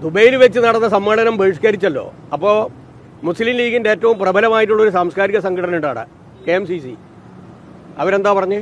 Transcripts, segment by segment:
ദുബൈയിൽ വെച്ച് നടന്ന സമ്മേളനം ബഹിഷ്കരിച്ചല്ലോ അപ്പോൾ മുസ്ലിം ലീഗിന്റെ ഏറ്റവും പ്രബലമായിട്ടുള്ള ഒരു സാംസ്കാരിക സംഘടന ഉണ്ട് അവിടെ കെ എം സി സി അവരെന്താ പറഞ്ഞേ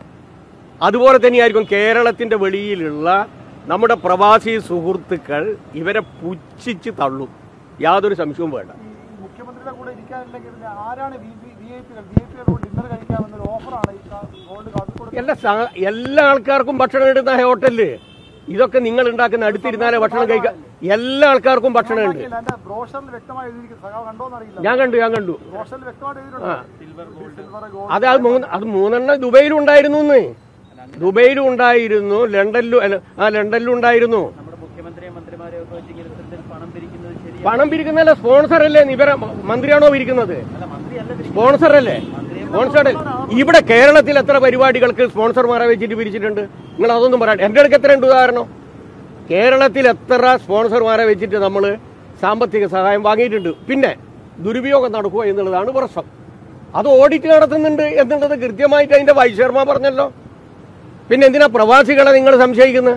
അതുപോലെ തന്നെയായിരിക്കും കേരളത്തിന്റെ വെളിയിലുള്ള നമ്മുടെ പ്രവാസി സുഹൃത്തുക്കൾ ഇവരെ പുച്ഛിച്ച് തള്ളും യാതൊരു സംശയവും വേണ്ട ഈ മുഖ്യമന്ത്രിയുടെ കൂടെ ഇരിക്കാനില്ലെങ്കിൽ പിന്നെ ആരാണ് വി ഐ പികൾ വി ഐ പികളോട് ഡിന്നർ കഴിക്കാമെന്നൊരു ഓഫറാണ് ഈ കാ- ഗോൾഡ് കാസർഗോഡ് എല്ലാ സാ- എല്ലാ ആൾക്കാർക്കും ഭക്ഷണം ഇടുന്ന ഹോട്ടലില് ഇതൊക്കെ നിങ്ങൾ ഉണ്ടാക്കുന്ന അടുത്തിരുന്നാലേ ഭക്ഷണം കഴിക്കാൻ എല്ലാ ആൾക്കാർക്കും ഭക്ഷണം ഉണ്ട് എന്റെ ബ്രോഷറിൽ വ്യക്തമായി എഴുതിയിരിക്കുന്നത് സഖാവ് കണ്ടോന്ന് അറിയില്ല ഞാൻ കണ്ടു ഞാൻ കണ്ടു ബ്രോഷറിൽ വ്യക്തമായിട്ട് എഴുതിയിട്ടുണ്ട് സിൽവർ ഗോൾഡ് അത് അത് മൂന്ന് അത് മൂന്നെണ്ണം ദുബൈയിലും ഉണ്ടായിരുന്നു എന്ന് ദുബൈയിലും ഉണ്ടായിരുന്നു ലണ്ടനിലും അല്ല, ആ ലണ്ടനിലും ഉണ്ടായിരുന്നു നമ്മുടെ മുഖ്യമന്ത്രിയും മന്ത്രിമാരെയും ഒക്കെ വെച്ച് ഇങ്ങനെ ഇത്തരത്തിൽ പണം പിരിക്കുന്നത് ശരി പണം പിരിക്കുന്നതല്ല സ്പോൺസർ അല്ലേ ഇവരെ മന്ത്രിയാണോ പിരിക്കുന്നത് അല്ല മന്ത്രിയല്ല പിരിക്കുന്നത്. സ്പോൺസർ അല്ലേ സ്പോൺസർ ഇവിടെ കേരളത്തിൽ എത്ര പരിപാടികൾക്ക് സ്പോൺസർമാരെ വെച്ചിട്ട് പിരിച്ചിട്ടുണ്ട് നിങ്ങൾ അതൊന്നും പറയാം എന്റെ അടുക്ക് എത്ര ഉണ്ട് ഉദാഹരണം കേരളത്തിൽ എത്ര സ്പോൺസർമാരെ വെച്ചിട്ട് നമ്മൾ സാമ്പത്തിക സഹായം വാങ്ങിയിട്ടുണ്ട് പിന്നെ ദുരുപയോഗം നടക്കുക എന്നുള്ളതാണ് പ്രശ്നം അത് ഓഡിറ്റ് നടത്തുന്നുണ്ട് എന്നുള്ളത് കൃത്യമായിട്ട് അതിന്റെ വൈസ് ചെയർമാൻ പറഞ്ഞല്ലോ പിന്നെ എന്തിനാ പ്രവാസികളെ നിങ്ങൾ സംശയിക്കുന്നത്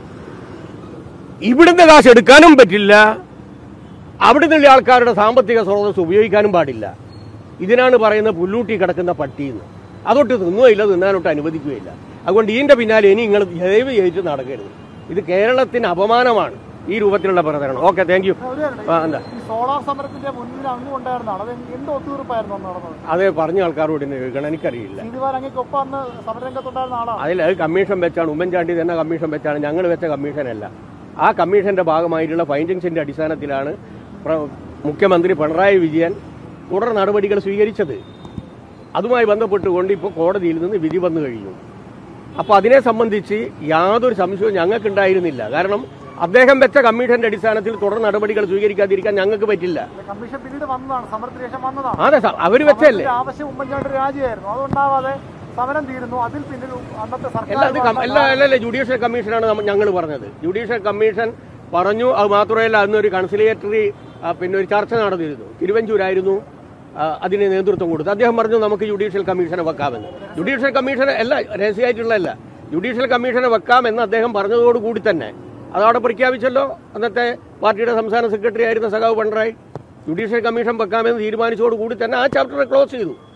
ഇവിടുന്ന് കാശ് എടുക്കാനും പറ്റില്ല അവിടെ നിന്നുള്ള ആൾക്കാരുടെ സാമ്പത്തിക സ്രോതസ് ഉപയോഗിക്കാനും പാടില്ല ഇതിനാണ് പറയുന്നത് പുല്ലൂട്ടി കിടക്കുന്ന പട്ടിയെന്ന് അതൊട്ട് തിന്നുകയില്ല തിന്നാനൊട്ട് അനുവദിക്കുകയില്ല അതുകൊണ്ട് ഇതിന്റെ പിന്നാലെ ഇനി നിങ്ങൾ ദയവ് ചെയ്തിട്ട് നടക്കരുത് ഇത് കേരളത്തിന് അപമാനമാണ് ഈ രൂപത്തിലുള്ള പ്രചരണം ഓക്കെ താങ്ക് യു ഒരു കാര്യം, ആ എന്താ ഈ സോളാർ സമരത്തിന്റെ മുന്നിൽ അങ്ങും ഉണ്ടായിരുന്നതാണ് അത് എന്ത് ഒത്തുതീർപ്പായിരുന്നു അന്ന് നടന്നത് അത് പറഞ്ഞ ആൾക്കാരോട് എന്നെ ചോദിക്കണം എനിക്കറിയില്ല സീനിവാർ അങ്ങേക്കൊപ്പം അന്ന് സമരരംഗത്തുണ്ടായിരുന്ന ആളാണ് അതിൽ അത് കമ്മീഷൻ വെച്ചാണ് ഉമ്മൻചാണ്ടി തന്നെ കമ്മീഷൻ വെച്ചാണ് ഞങ്ങൾ വെച്ച കമ്മീഷനല്ല ആ കമ്മീഷന്റെ ഭാഗമായിട്ടുള്ള ഫൈൻഡിങ്സിന്റെ അടിസ്ഥാനത്തിലാണ് പ്ര- മുഖ്യമന്ത്രി പിണറായി വിജയൻ തുടർ നടപടികൾ സ്വീകരിച്ചത് അതുമായി ബന്ധപ്പെട്ടുകൊണ്ട് ഇപ്പോൾ കോടതിയിൽ നിന്ന് വിധി വന്നു കഴിഞ്ഞു അപ്പോൾ അതിനെ സംബന്ധിച്ച് യാതൊരു സംശയവും ഞങ്ങൾക്കുണ്ടായിരുന്നില്ല കാരണം അദ്ദേഹം വെച്ച കമ്മീഷന്റെ അടിസ്ഥാനത്തിൽ തുടർ നടപടികൾ സ്വീകരിക്കാതിരിക്കാൻ ഞങ്ങൾക്ക് പറ്റില്ല കമ്മീഷൻ പിന്നീട് വന്നതാണ് സമരത്തിന് ശേഷം വന്നതാണ് അതെ സ- അവര് വെച്ചല്ലേ സമരത്തിന്റെ ആവശ്യം ഉമ്മൻചാണ്ടി രാജിയായിരുന്നു അതുകൊണ്ടാവാതെ സമരം തീരുന്നു അതിൽ പിന്നിൽ അന്നത്തെ എല്ലാ അത് കം- എല്ലാ സർക്കാർ അല്ല അല്ല ജുഡീഷ്യൽ കമ്മീഷനാണ് ഞങ്ങൾ പറഞ്ഞത് ജുഡീഷ്യൽ കമ്മീഷൻ പറഞ്ഞു അത് മാത്രമല്ല അന്നൊരു കൺസിലിയേറ്ററി ആ, പിന്നെ ഒരു ചർച്ച നടന്നിരുന്നു തിരുവഞ്ചൂരായിരുന്നു ആ, അതിന് നേതൃത്വം കൊടുത്തത് അദ്ദേഹം പറഞ്ഞു നമുക്ക് ജുഡീഷ്യൽ കമ്മീഷനെ വെക്കാമെന്ന് ജുഡീഷ്യൽ കമ്മീഷൻ അല്ല രഹസ്യമായിട്ടുള്ളതല്ല ജുഡീഷ്യൽ കമ്മീഷനെ വെക്കാമെന്ന് അദ്ദേഹം പറഞ്ഞതോടുകൂടി തന്നെ അതവിടെ പ്രഖ്യാപിച്ചല്ലോ അന്നത്തെ പാർട്ടിയുടെ സംസ്ഥാന സെക്രട്ടറി ആയിരുന്ന സഖാവ് പിണറായി ജുഡീഷ്യൽ കമ്മീഷൻ വെക്കാമെന്ന് തീരുമാനിച്ചതോടുകൂടി തന്നെ ആ ചാപ്റ്റർ ക്ലോസ് ചെയ്തു